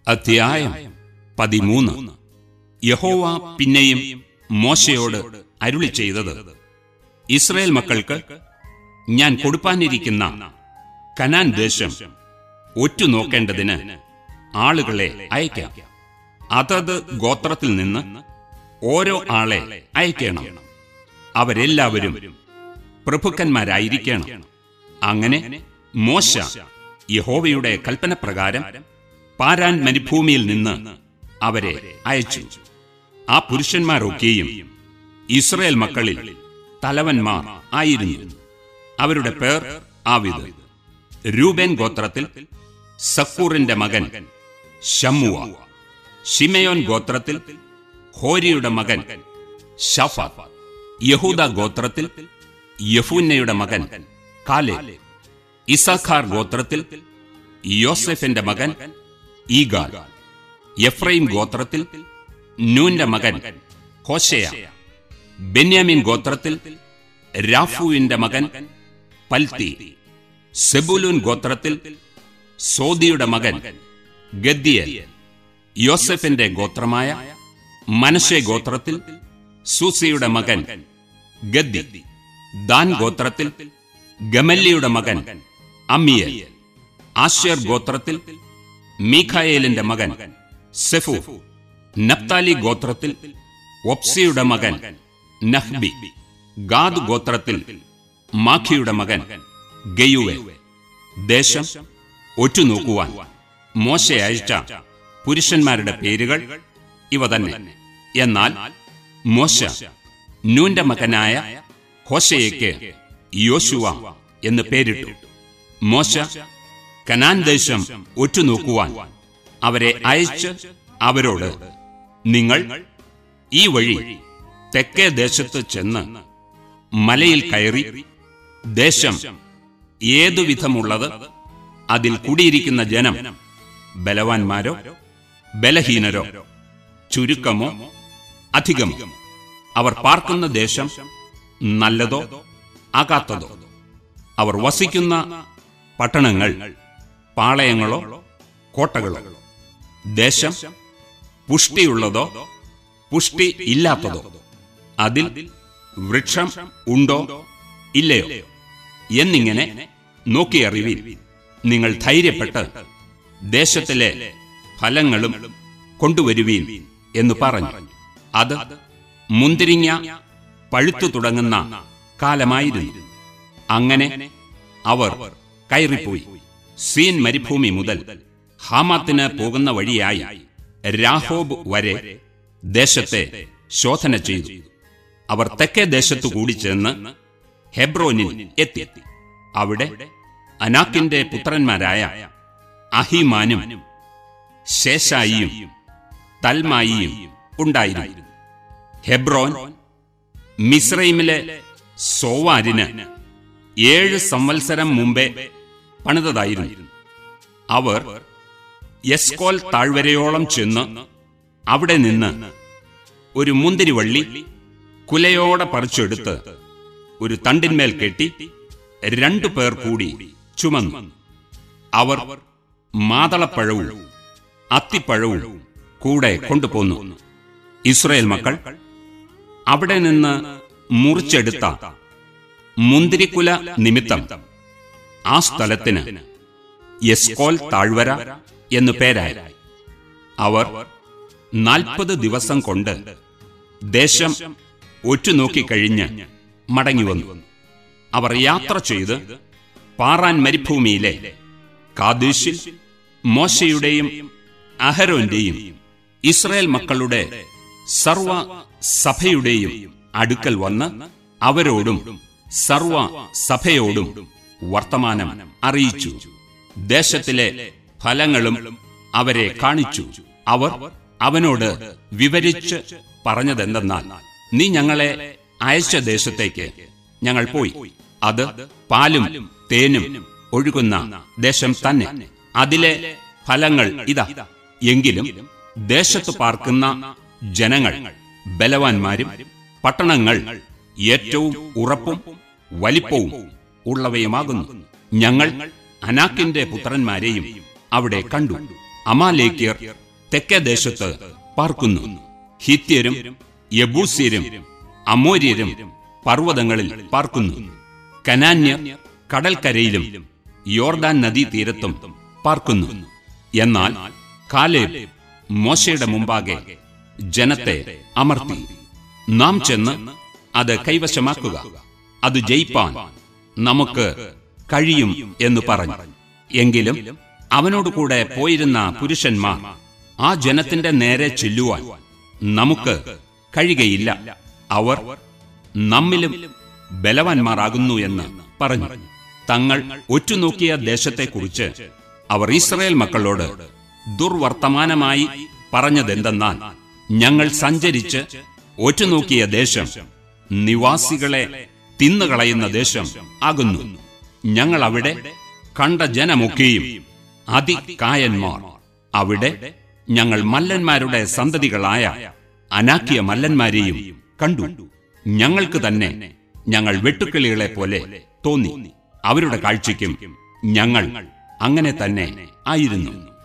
അധ്യായം പതിമൂന്ന് യഹോവ പിന്നെയും മോശയോട് അരുളി ചെയ്തത് ഇസ്രയേൽ മക്കൾക്ക് ഞാൻ കൊടുപ്പാനിരിക്കുന്ന കനാൻ ദേശം ഒറ്റുനോക്കേണ്ടതിന് ആളുകളെ അയക്കാം അതത് ഗോത്രത്തിൽ നിന്ന് ഓരോ ആളെ അയക്കണം അവരെല്ലാവരും പ്രഭുക്കന്മാരായിരിക്കണം അങ്ങനെ മോശ യഹോവയുടെ കൽപ്പനപ്രകാരം പാരാൻ മരുഭൂമിയിൽ നിന്ന് അവരെ അയച്ചു ആ പുരുഷന്മാരൊക്കെയും ഇസ്രയേൽ മക്കളിൽ തലവന്മാർ ആയിരുന്നു അവരുടെ പേർ ആവിദ് രൂബേൻ ഗോത്രത്തിൽ സക്കൂറിന്റെ മകൻ ഷമ്മുവ ഷിമയോൻ ഗോത്രത്തിൽ ഹോരിയുടെ മകൻ ഷഫ യഹൂദ ഗോത്രത്തിൽ യഫൂന്നയുടെ മകൻ കാലെ ഇസഖാർ ഗോത്രത്തിൽ യോസെഫിന്റെ മകൻ ഈഗാൽ എഫ്രൈം ഗോത്രത്തിൽ നൂന്റെ മകൻ ഹോശയ ബെന്യാമിൻ ഗോത്രത്തിൽ രാഫുവിന്റെ മകൻ പൽത്തി സെബുലൂൻ ഗോത്രത്തിൽ സോദിയുടെ മകൻ ഗദ്ദിയൽ യോസെഫിന്റെ ഗോത്രമായ മനശെ ഗോത്രത്തിൽ സൂസിയുടെ മകൻ ഗദ്ദി ദാൻ ഗോത്രത്തിൽ ഗമല്ലിയുടെ മകൻ അമ്മിയൽ ആശ്യർ ഗോത്രത്തിൽ മീഖായേലിന്റെ മകൻ സെഫു നപ്താലി ഗോത്രത്തിൽ ഒപ്സിയുടെ മകൻ നഹ്ബി ഗാദ് ഗോത്രത്തിൽ മാഖിയുടെ മകൻ ഗയുവെ ദേശം ഒറ്റുനോക്കുവാൻ മോശ അയച്ച പുരുഷന്മാരുടെ പേരുകൾ ഇവ തന്നെ എന്നാൽ മോശ നൂന്റെ മകനായ ഹോശയ്ക്ക് യോശുവ എന്ന് പേരിട്ടു മോശ കനാൻ ദേശം ഒറ്റുനോക്കുവാൻ അവരെ അയച്ച് അവരോട് നിങ്ങൾ ഈ വഴി തെക്കേ ദേശത്ത് ചെന്ന് മലയിൽ കയറി ദേശം ഏതു വിധമുള്ളത് അതിൽ കുടിയിരിക്കുന്ന ജനം ബലവാന്മാരോ ബലഹീനരോ ചുരുക്കമോ അധികമോ അവർ പാർക്കുന്ന ദേശം നല്ലതോ ആകാത്തതോ അവർ വസിക്കുന്ന പട്ടണങ്ങൾ പാളയങ്ങളോ കോട്ടകളോ ദേശം പുഷ്ടിയുള്ളതോ പുഷ്ടി ഇല്ലാത്തതോ അതിൽ വൃക്ഷം ഉണ്ടോ ഇല്ലയോ എന്നിങ്ങനെ നോക്കിയറിവിൽ നിങ്ങൾ ധൈര്യപ്പെട്ട് ദേശത്തിലെ ഫലങ്ങളും കൊണ്ടുവരുവീൻ എന്ന് പറഞ്ഞു അത് മുന്തിരിങ്ങ പഴുത്തു തുടങ്ങുന്ന കാലമായിരുന്നു അങ്ങനെ അവർ കയറിപ്പോയി സീൻ മരുഭൂമി മുതൽ ഹാമാത്തിന് പോകുന്ന വഴിയായി രാഹോബ് വരെ ദേശത്തെ ശോധന ചെയ്തു അവർ തെക്കേ ദേശത്തു കൂടി ചെന്ന് ഹെബ്രോനിൽ എത്തി അവിടെ അനാക്കിന്റെ പുത്രന്മാരായ അഹിമാനും ശേഷായിയും തൽമായിയും ഉണ്ടായിരുന്നു ഹെബ്രോൻ മിസ്രൈമിലെ സോവാരിന് ഏഴ് സംവത്സരം മുമ്പേ പണിതതായിരുന്നു അവർ യസ്കോൽ താഴ്വരയോളം ചെന്ന് അവിടെ നിന്ന് ഒരു മുന്തിരിവള്ളി കുലയോടെ പറിച്ചെടുത്ത് ഒരു തണ്ടിന്മേൽ കെട്ടി രണ്ടു പേർ കൂടി ചുമന്നു അവർ മാതളപ്പഴവും അത്തിപ്പഴവും കൂടെ കൊണ്ടുപോന്നു ഇസ്രയേൽ മക്കൾ അവിടെ നിന്ന് മുറിച്ചെടുത്ത മുന്തിരിക്കുല നിമിത്തം ആ സ്ഥലത്തിന് യസ്കോൽ താഴ്വര എന്നു പേരായി അവർ നാൽപ്പത് ദിവസം കൊണ്ട് ദേശം ഒറ്റുനോക്കിക്കഴിഞ്ഞ് മടങ്ങിവന്നു അവർ യാത്ര ചെയ്ത് പാറാൻ മരുഭൂമിയിലെ കാദേശിൽ മോശയുടെയും അഹരോന്റെയും ഇസ്രായേൽ മക്കളുടെ സർവ സഭയുടെയും അടുക്കൽ വന്ന് അവരോടും സർവ സഭയോടും വർത്തമാനം അറിയിച്ചു ദേശത്തിലെ ഫലങ്ങളും അവരെ കാണിച്ചു അവർ അവനോട് വിവരിച്ച് പറഞ്ഞതെന്തെന്നാൽ നീ ഞങ്ങളെ അയച്ച ദേശത്തേക്ക് ഞങ്ങൾ പോയി അത് പാലും തേനും ഒഴുകുന്ന ദേശം തന്നെ അതിലെ ഫലങ്ങൾ ഇതാ എങ്കിലും ദേശത്ത് പാർക്കുന്ന ജനങ്ങൾ ബലവാന്മാരും പട്ടണങ്ങൾ ഏറ്റവും ഉറപ്പും വലിപ്പവും ഉള്ളവയുമാകുന്നു ഞങ്ങൾ അനാക്കിന്റെ പുത്രന്മാരെയും അവിടെ കണ്ടു അമാലേക്യർ തെക്കേ ദേശത്ത് പാർക്കുന്നു ഹിത്യരും യബൂസ്യരും അമോര്യരും പർവ്വതങ്ങളിൽ പാർക്കുന്നു കനാന്യർ കടൽക്കരയിലും യോർദാൻ നദീതീരത്തും പാർക്കുന്നു എന്നാൽ കാലേബ് മോശയുടെ മുമ്പാകെ ജനത്തെ അമർത്തി നാം ചെന്ന് അത് കൈവശമാക്കുക അത് ജയിപ്പാൻ നമുക്ക് കഴിയും എന്ന് പറഞ്ഞു എങ്കിലും അവനോട് കൂടെ പോയിരുന്ന പുരുഷന്മാർ ആ ജനത്തിന്റെ നേരെ ചെല്ലുവാൻ നമുക്ക് കഴിയുകയില്ല അവർ നമ്മിലും ബലവാന്മാരാകുന്നു എന്ന് പറഞ്ഞു തങ്ങൾ ഒറ്റുനോക്കിയ ദേശത്തെക്കുറിച്ച് അവർ ഇസ്രയേൽ മക്കളോട് ദുർവർത്തമാനമായി പറഞ്ഞതെന്തെന്നാൽ ഞങ്ങൾ സഞ്ചരിച്ച് ഒറ്റുനോക്കിയ ദേശം നിവാസികളെ തിന്നുകളയുന്ന ദേശം ആകുന്നു ഞങ്ങൾ അവിടെ കണ്ട ജനമൊക്കെയും അതികായന്മാർ അവിടെ ഞങ്ങൾ മല്ലന്മാരുടെ സന്തതികളായ അനാക്കിയ മല്ലന്മാരെയും കണ്ടു ഞങ്ങൾക്ക് തന്നെ ഞങ്ങൾ വെട്ടുക്കിളികളെ പോലെ തോന്നി അവരുടെ കാഴ്ചയ്ക്കും ഞങ്ങൾ അങ്ങനെ തന്നെ ആയിരുന്നു